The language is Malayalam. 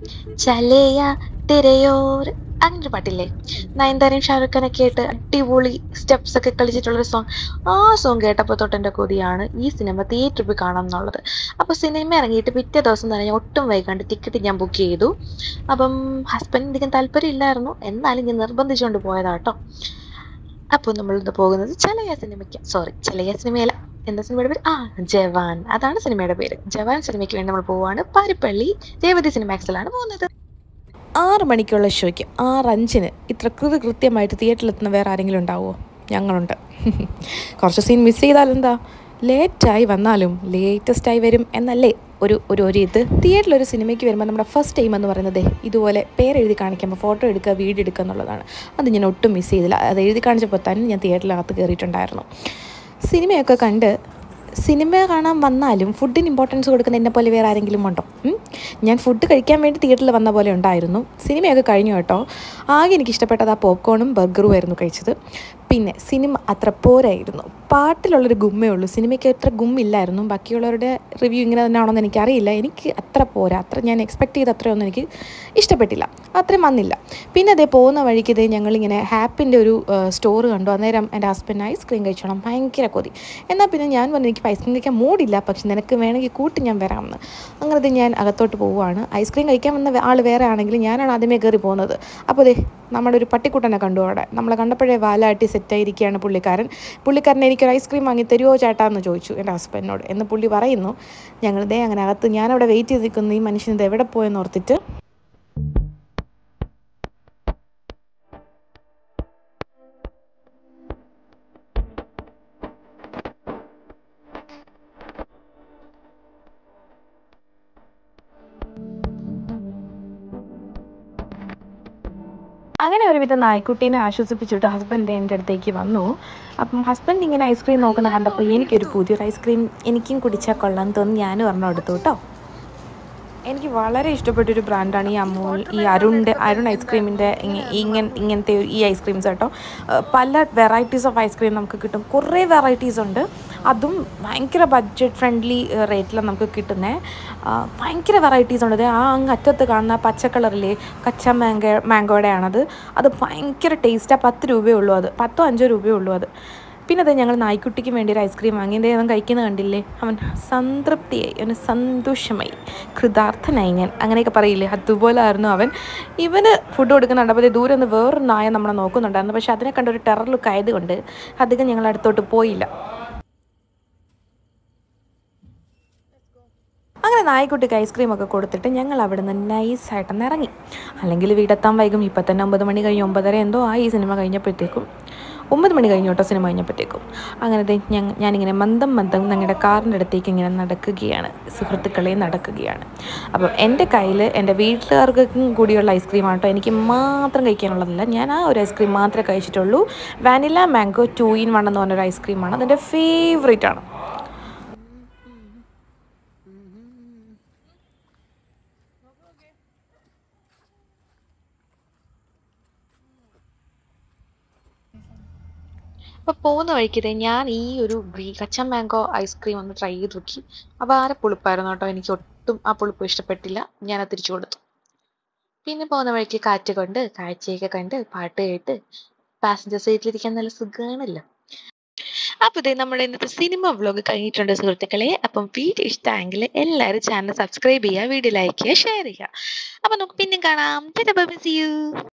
ചലയ തിരയോർ അങ്ങനൊരു പാട്ടില്ലേ നയൻതാരയും ഷാറുഖ് ഖാനൊക്കെ ആയിട്ട് അടിപൊളി സ്റ്റെപ്സ് ഒക്കെ കളിച്ചിട്ടുള്ളൊരു സോങ് ആ സോങ് കേട്ടപ്പോൾ തൊട്ട് എൻ്റെ കൊതിയാണ് ഈ സിനിമ തിയേറ്ററിൽ പോയി കാണാം എന്നുള്ളത് അപ്പോൾ സിനിമ ഇറങ്ങിയിട്ട് പിറ്റേ ദിവസം തന്നെ ഞാൻ ഒട്ടും വൈകാണ്ട് ടിക്കറ്റ് ഞാൻ ബുക്ക് ചെയ്തു അപ്പം ഹസ്ബൻഡിന് അധികം താല്പര്യമില്ലായിരുന്നു എന്നാലും ഞാൻ നിർബന്ധിച്ചുകൊണ്ട് പോയതാട്ടോ അപ്പോൾ നമ്മളിന്ന് പോകുന്നത് ചലയ സിനിമയ്ക്ക് സോറി ചലയ സിനിമയല്ല എന്താ സിനിമയുടെ പേര് ആ ജവാൻ അതാണ് സിനിമയുടെ പേര് ജവാൻ സിനിമയ്ക്ക് വേണ്ടി നമ്മൾ പോവാണ് പാരിപ്പള്ളി രേവതി സിനിമാക്സിലാണ് പോകുന്നത് ആറ് മണിക്കുള്ള ഷോയ്ക്ക് ആറ് അഞ്ചിന് ഇത്ര കൃതി കൃത്യമായിട്ട് തിയേറ്ററിലെത്തുന്ന വേറെ ആരെങ്കിലും ഉണ്ടാവുമോ ഞങ്ങളുണ്ട് കുറച്ച് സീൻ മിസ് ചെയ്താലെന്താ ലേറ്റായി വന്നാലും ലേറ്റസ്റ്റായി വരും എന്നല്ലേ ഒരു ഒരു ഒരു ഇത് തിയേറ്ററിൽ ഒരു സിനിമയ്ക്ക് വരുമ്പോൾ നമ്മുടെ ഫസ്റ്റ് ടൈം എന്ന് പറയുന്നത് ഇതുപോലെ പേരെഴുതി കാണിക്കുമ്പോൾ ഫോട്ടോ എടുക്കുക വീഡിയോ എടുക്കുക എന്നുള്ളതാണ് അത് ഞാൻ ഒട്ടും മിസ് ചെയ്തില്ല അത് എഴുതി കാണിച്ചപ്പോൾ തന്നെ ഞാൻ തിയേറ്ററിനകത്ത് കയറിയിട്ടുണ്ടായിരുന്നു സിനിമയൊക്കെ കണ്ട് സിനിമ കാണാൻ വന്നാലും ഫുഡിന് ഇമ്പോർട്ടൻസ് കൊടുക്കുന്ന എന്നെ പോലെ വേറെ ആരെങ്കിലും ഉണ്ടോ ഉം? ഞാൻ ഫുഡ് കഴിക്കാൻ വേണ്ടി തിയേറ്ററിൽ വന്ന പോലെ ഉണ്ടായിരുന്നു സിനിമയൊക്കെ കഴിഞ്ഞു കേട്ടോ ആകെ എനിക്ക് ഇഷ്ടപ്പെട്ടത് ആ പോപ്കോണും ബർഗറും ആയിരുന്നു കഴിച്ചത് പിന്നെ സിനിമ അത്ര പോരായിരുന്നു പാട്ടിലുള്ളൊരു ഗുമ്മേ ഉള്ളൂ സിനിമയ്ക്ക് അത്ര ഗുമ്മില്ലായിരുന്നു ബാക്കിയുള്ളവരുടെ റിവ്യൂ ഇങ്ങനെ തന്നെയാണോന്ന് എനിക്കറിയില്ല എനിക്ക് അത്ര പോരാ അത്ര ഞാൻ എക്സ്പെക്ട് ചെയ്ത അത്രയൊന്നും എനിക്ക് ഇഷ്ടപ്പെട്ടില്ല അത്രയും വന്നില്ല പിന്നെ അതേ പോകുന്ന വഴിക്ക് ഇതേ ഞങ്ങളിങ്ങനെ ഹാപ്പിൻ്റെ ഒരു സ്റ്റോർ കണ്ടു അന്നേരം എൻ്റെ ഹസ്ബൻഡ് ഐസ്ക്രീം കഴിച്ചോണം ഭയങ്കര കൊതി എന്നാൽ പിന്നെ ഞാൻ പറഞ്ഞു എനിക്ക് ഐസ്ക്രീം കഴിക്കാൻ മൂടില്ല പക്ഷെ നിനക്ക് വേണമെങ്കിൽ കൂട്ടി ഞാൻ വരാമെന്ന് അങ്ങനെ ഇത് ഞാൻ അകത്തോട്ട് പോവുകയാണ് ഐസ്ക്രീം കഴിക്കാൻ വന്ന ആൾ വേറെ ആണെങ്കിൽ ഞാനാണ് ആദ്യമേ കയറി പോകുന്നത് അപ്പോൾ ദേ നമ്മുടെ ഒരു പട്ടിക്കുട്ടനെ കണ്ടു അവിടെ നമ്മളെ കണ്ടപ്പോഴേ വാലാട്ടി സെറ്റായിരിക്കുകയാണ് പുള്ളിക്കാരൻ പുള്ളിക്കാരൻ എനിക്കൊരു ഐസ്ക്രീം വാങ്ങി തരുമോ ചേട്ടാ എന്ന് ചോദിച്ചു എൻ്റെ ഹസ്ബൻഡിനോട് എന്ന് പുള്ളി പറയുന്നു ഞങ്ങൾ ദേ അങ്ങനെ അകത്ത് ഞാനവിടെ വെയിറ്റ് ചെയ്ത് നിൽക്കുന്നു ഈ മനുഷ്യൻ ഇത് എവിടെ പോയെന്ന് ഓർത്തിട്ട് അങ്ങനെ ഒരുവിധം നായ്ക്കുട്ടീനെ ആശ്വസിപ്പിച്ചിട്ട് ഹസ്ബൻഡ് എൻ്റെ അടുത്തേക്ക് വന്നു അപ്പം ഹസ്ബൻഡ് ഇങ്ങനെ ഐസ്ക്രീം നോക്കുന്ന കണ്ടപ്പോൾ എനിക്കൊരു പുതിയൊരു ഐസ്ക്രീം എനിക്കും കുടിച്ചാൽ കൊള്ളാൻ തോന്നി ഞാനും ഒരെണ്ണം എടുത്തു കേട്ടോ എനിക്ക് വളരെ ഇഷ്ടപ്പെട്ടൊരു ബ്രാൻഡാണ് ഈ അമൂൽ ഈ അരുണിൻ്റെ അരുൺ ഐസ്ക്രീമിൻ്റെ ഇങ്ങനെ ഇങ്ങനത്തെ ഒരു- ഈ ഐസ്ക്രീംസ് കേട്ടോ ഏഹ് പല വെറൈറ്റീസ് ഓഫ് ഐസ്ക്രീം നമുക്ക് കിട്ടും കുറേ വെറൈറ്റീസ് ഉണ്ട് അതും ഭയങ്കര ബഡ്ജറ്റ് ഫ്രണ്ട്ലി റേറ്റിലാണ് നമുക്ക് കിട്ടുന്നത് ഭയങ്കര വെറൈറ്റീസ് ഉണ്ട് ദേ ആ അങ്ങ് അറ്റത്ത് കാണുന്ന പച്ച കളറിലെ കച്ച മാങ്കോ മാങ്കോയുടെ ആണത് അത് ഭയങ്കര ടേസ്റ്റാണ് പത്ത് രൂപയേ ഉള്ളൂ അത് പത്തോ അഞ്ചോ രൂപയേ ഉള്ളൂ അത് പിന്നെ അത് ഞങ്ങൾ നായ്ക്കുട്ടിക്ക് വേണ്ടി ഒരു ഐസ്ക്രീം വാങ്ങി ദേ അവൻ കഴിക്കുന്നത് കണ്ടില്ലേ അവൻ സംതൃപ്തിയായി അവന് സന്തോഷമായി കൃതാർത്ഥനായി ഞാൻ അങ്ങനെയൊക്കെ പറയില്ലേ അതുപോലെ ആയിരുന്നു അവൻ ഇവന് ഫുഡ് കൊടുക്കുന്ന കണ്ടപ്പോൾ ദേ ദൂരെ നിന്ന് വേറൊരു നായ നമ്മളെ നോക്കുന്നുണ്ടായിരുന്നു പക്ഷെ അതിനെ കണ്ട ഒരു ടെറർ ലുക്ക് ആയതുകൊണ്ട് അധികം ഞങ്ങൾ അടുത്തോട്ട് പോയില്ല അങ്ങനെ നായ്ക്കുട്ടിക്ക് ഐസ്ക്രീം ഒക്കെ കൊടുത്തിട്ട് ഞങ്ങൾ അവിടെ നിന്ന് നൈസായിട്ടൊന്ന് ഇറങ്ങി അല്ലെങ്കിൽ വീടെത്താൻ വൈകും ഇപ്പം തന്നെ ഒമ്പത് മണി കഴിഞ്ഞ് ഒമ്പതര എന്തോ ആയി ഈ സിനിമ കഴിഞ്ഞപ്പോഴത്തേക്കും ഒമ്പത് മണി കഴിഞ്ഞു കേട്ടോ സിനിമ കഴിഞ്ഞപ്പോഴത്തേക്കും അങ്ങനെ ദേ ഞങ്ങ ഞാനിങ്ങനെ മന്ദം മന്ദം ഞങ്ങളുടെ കാറിൻ്റെ അടുത്തേക്ക് ഇങ്ങനെ നടക്കുകയാണ് സുഹൃത്തുക്കളെ നടക്കുകയാണ് അപ്പം എൻ്റെ കയ്യിൽ എൻ്റെ വീട്ടുകാർക്കും കൂടിയുള്ള ഐസ്ക്രീമാണ് കേട്ടോ എനിക്ക് മാത്രം കഴിക്കാനുള്ളതല്ല ഞാൻ ആ ഒരു ഐസ്ക്രീം മാത്രമേ കഴിച്ചിട്ടുള്ളൂ vanilla mango two in one എന്ന് പറഞ്ഞൊരു ഐസ്ക്രീമാണ് അതെൻ്റെ ഫേവറേറ്റ് ആണ് അപ്പോൾ പോകുന്ന വഴിക്കിതേ ഞാൻ ഈ ഒരു ഗ്രീ കച്ച മാംഗോ ഐസ്ക്രീം ഒന്ന് ട്രൈ ചെയ്ത് നോക്കി അപാര പുളിപ്പായിരുന്നു കേട്ടോ എനിക്ക് ഒട്ടും ആ പുളിപ്പ് ഇഷ്ടപ്പെട്ടില്ല ഞാനത് തിരിച്ചു കൊടുത്തു പിന്നെ പോകുന്ന വഴിക്ക് കാറ്റ് കൊണ്ട് കാഴ്ചയൊക്കെ കണ്ട് പാട്ട് കേട്ട് പാസഞ്ചർ സീറ്റിലിരിക്കാൻ നല്ല സുഖമാണല്ലോ അപ്പോൾ ഇതേ നമ്മുടെ ഇന്നത്തെ സിനിമ വ്ലോഗ് കഴിഞ്ഞിട്ടുണ്ട് സുഹൃത്തുക്കളെ അപ്പം വീഡിയോ ഇഷ്ടമായെങ്കിൽ എല്ലാവരും ചാനൽ സബ്സ്ക്രൈബ് ചെയ്യുക വീഡിയോ ലൈക്ക് ചെയ്യുക ഷെയർ ചെയ്യുക അപ്പം നമുക്ക് പിന്നെയും കാണാം ബൈ സി യു